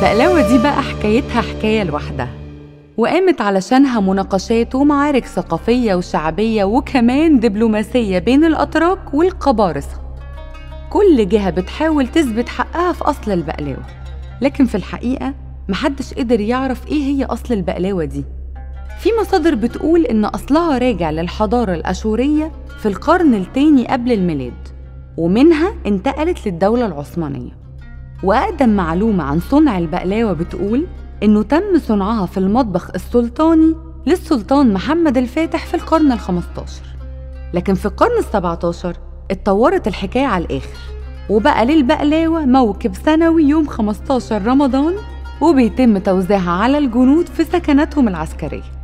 البقلاوة دي بقى حكايتها حكاية لوحدها وقامت علشانها مناقشات ومعارك ثقافية وشعبية وكمان دبلوماسية بين الأتراك والقبارصة كل جهة بتحاول تثبت حقها في أصل البقلاوة لكن في الحقيقة محدش قدر يعرف إيه هي أصل البقلاوة دي في مصادر بتقول إن أصلها راجع للحضارة الأشورية في القرن الثاني قبل الميلاد ومنها انتقلت للدولة العثمانية وأقدم معلومة عن صنع البقلاوة بتقول إنه تم صنعها في المطبخ السلطاني للسلطان محمد الفاتح في القرن الخمستاشر لكن في القرن السبعتاشر اتطورت الحكاية على الآخر وبقى للبقلاوة موكب سنوي يوم 15 رمضان وبيتم توزيعها على الجنود في سكناتهم العسكرية